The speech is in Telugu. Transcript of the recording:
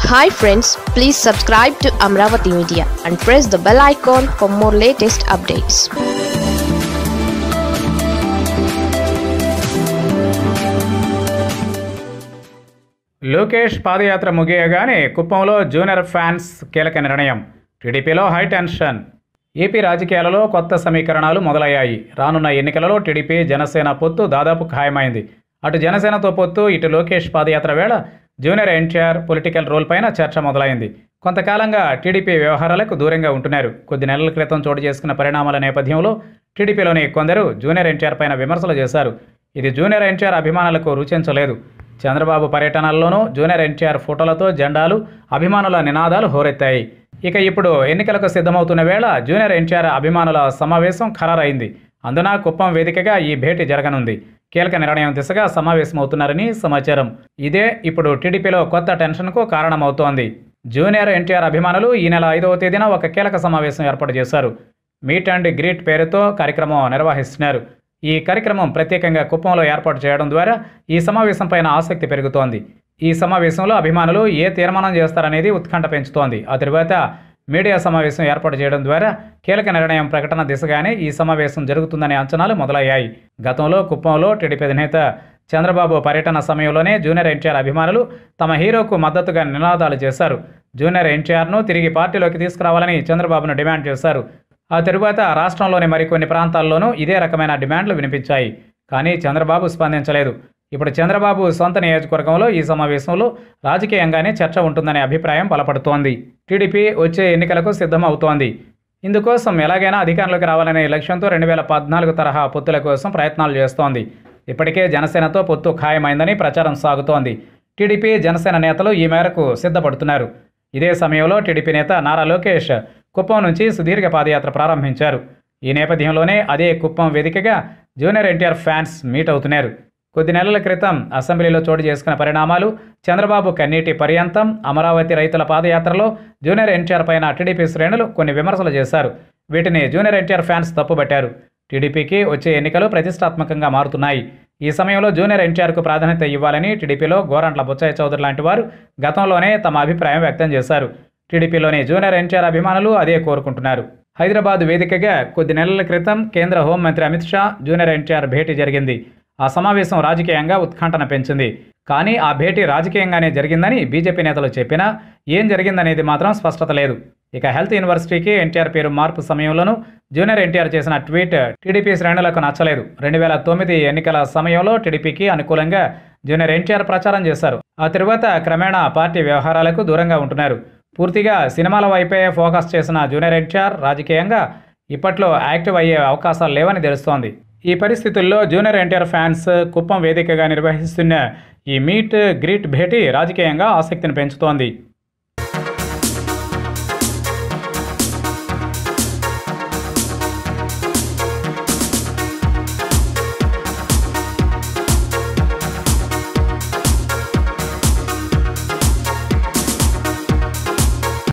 hi friends please subscribe to Amaravati media and press the bell icon for more latest updates Lokesh పాదయాత్ర ముగియగానే కుప్పంలో జూనియర్ ఫ్యాన్స్ కీలక నిర్ణయం టీడీపీలో హై టెన్షన్ ఏపీ రాజకీయాలలో కొత్త సమీకరణాలు మొదలయ్యాయి రానున్న ఎన్నికలలో టీడీపీ జనసేన పొత్తు దాదాపు ఖాయమైంది అటు జనసేనతో పొత్తు ఇటు లోకేష్ పాదయాత్ర వేళ జూనియర్ ఎన్టీఆర్ పొలిటికల్ రోల్ పైన చర్చ మొదలైంది కొంతకాలంగా టీడీపీ వ్యవహారాలకు దూరంగా ఉంటున్నారు కొద్ది నెలల క్రితం చోటు చేసుకున్న పరిణామాల నేపథ్యంలో టీడీపీలోని కొందరు జూనియర్ ఎన్టీఆర్ పైన విమర్శలు చేశారు ఇది జూనియర్ ఎన్టీఆర్ అభిమానులకు రుచించలేదు చంద్రబాబు పర్యటనల్లోనూ జూనియర్ ఎన్టీఆర్ ఫోటోలతో జెండాలు అభిమానుల నినాదాలు హోరెత్తాయి ఇక ఇప్పుడు ఎన్నికలకు సిద్ధమవుతున్న వేళ జూనియర్ ఎన్టీఆర్ అభిమానుల సమావేశం ఖరారైంది అందున కుప్పం వేదికగా ఈ భేటీ జరగనుంది కీలక నిర్ణయం దిశగా సమావేశమవుతున్నారని సమాచారం ఇదే ఇప్పుడు టీడీపీలో కొత్త టెన్షన్కు కారణమవుతోంది జూనియర్ ఎన్టీఆర్ అభిమానులు ఈ నెల ఐదవ తేదీన ఒక కీలక సమావేశం ఏర్పాటు చేశారు మీట్ అండ్ గ్రీట్ పేరుతో కార్యక్రమం నిర్వహిస్తున్నారు ఈ కార్యక్రమం ప్రత్యేకంగా కుప్పంలో ఏర్పాటు చేయడం ద్వారా ఈ సమావేశం పైన ఆసక్తి పెరుగుతోంది ఈ సమావేశంలో అభిమానులు ఏ తీర్మానం చేస్తారనేది ఉత్కంఠ పెంచుతోంది ఆ తరువాత మీడియా సమావేశం ఏర్పాటు చేయడం ద్వారా కీలక నిర్ణయం ప్రకటన దిశగానే ఈ సమావేశం జరుగుతుందనే అంచనాలు మొదలయ్యాయి గతంలో కుప్పంలో టీడీపీ అధినేత చంద్రబాబు పర్యటన సమయంలోనే జూనియర్ ఎన్టీఆర్ అభిమానులు తమ హీరోకు మద్దతుగా నినాదాలు చేశారు జూనియర్ ఎన్టీఆర్ను తిరిగి పార్టీలోకి తీసుకురావాలని చంద్రబాబును డిమాండ్ చేశారు ఆ తరువాత రాష్ట్రంలోని మరికొన్ని ప్రాంతాల్లోనూ ఇదే రకమైన డిమాండ్లు వినిపించాయి కానీ చంద్రబాబు స్పందించలేదు ఇప్పుడు చంద్రబాబు సొంత నియోజకవర్గంలో ఈ సమావేశంలో రాజకీయంగానే చర్చ ఉంటుందనే అభిప్రాయం బలపడుతోంది టీడీపీ వచ్చే ఎన్నికలకు సిద్ధమవుతోంది ఇందుకోసం ఎలాగైనా అధికారంలోకి రావాలనే లక్ష్యంతో రెండు వేల పద్నాలుగు తరహా పొత్తుల కోసం ప్రయత్నాలు చేస్తోంది ఇప్పటికే జనసేనతో పొత్తు ఖాయమైందని ప్రచారం సాగుతోంది టీడీపీ జనసేన నేతలు ఈ మేరకు సిద్ధపడుతున్నారు ఇదే సమయంలో టీడీపీ నేత నారా లోకేష్ కుప్పం నుంచి సుదీర్ఘ పాదయాత్ర ప్రారంభించారు ఈ నేపథ్యంలోనే అదే కుప్పం వేదికగా జూనియర్ ఎన్టీఆర్ ఫ్యాన్స్ మీట్ అవుతున్నారు కొద్ది నెలల క్రితం అసెంబ్లీలో చోటు చేసుకున్న పరిణామాలు చంద్రబాబు కన్నీటి పర్యంతం అమరావతి రైతుల పాదయాత్రలో జూనియర్ ఎన్టీఆర్ పైన టీడీపీ శ్రేణులు కొన్ని విమర్శలు చేశారు వీటిని జూనియర్ ఎన్టీఆర్ ఫ్యాన్స్ తప్పుపట్టారు టీడీపీకి వచ్చే ఎన్నికలు ప్రతిష్టాత్మకంగా మారుతున్నాయి ఈ సమయంలో జూనియర్ ఎన్టీఆర్కు ప్రాధాన్యత ఇవ్వాలని టీడీపీలో గోరంట్ల బుచ్చయ్య చౌదరి లాంటి వారు గతంలోనే తమ అభిప్రాయం వ్యక్తం చేశారు టీడీపీలోని జూనియర్ ఎన్టీఆర్ అభిమానులు అదే కోరుకుంటున్నారు హైదరాబాద్ వేదికగా కొద్ది నెలల క్రితం కేంద్ర హోంమంత్రి అమిత్ షా జూనియర్ ఎన్టీఆర్ భేటీ జరిగింది ఆ సమావేశం రాజకీయంగా ఉత్కంఠన పెంచింది కానీ ఆ భేటీ రాజకీయంగానే జరిగిందని బీజేపీ నేతలు చెప్పినా ఏం జరిగిందనేది మాత్రం స్పష్టత లేదు ఇక హెల్త్ యూనివర్సిటీకి ఎన్టీఆర్ పేరు మార్పు సమయంలోనూ జూనియర్ ఎన్టీఆర్ చేసిన ట్వీట్ టీడీపీ శ్రేణులకు నచ్చలేదు రెండు వేల తొమ్మిది ఎన్నికల సమయంలో టీడీపీకి అనుకూలంగా జూనియర్ ఎన్టీఆర్ ప్రచారం చేశారు ఆ తరువాత క్రమేణా పార్టీ వ్యవహారాలకు దూరంగా ఉంటున్నారు పూర్తిగా సినిమాల వైపే ఫోకస్ చేసిన జూనియర్ ఎన్టీఆర్ రాజకీయంగా ఇప్పట్లో యాక్టివ్ అయ్యే అవకాశాలు లేవని తెలుస్తోంది ఈ పరిస్థితుల్లో జూనియర్ ఎన్టీఆర్ ఫ్యాన్స్ కుప్పం వేదికగా నిర్వహిస్తున్న ఈ మీట్ గ్రీట్ భేటీ రాజకీయంగా ఆసక్తిని పెంచుతోంది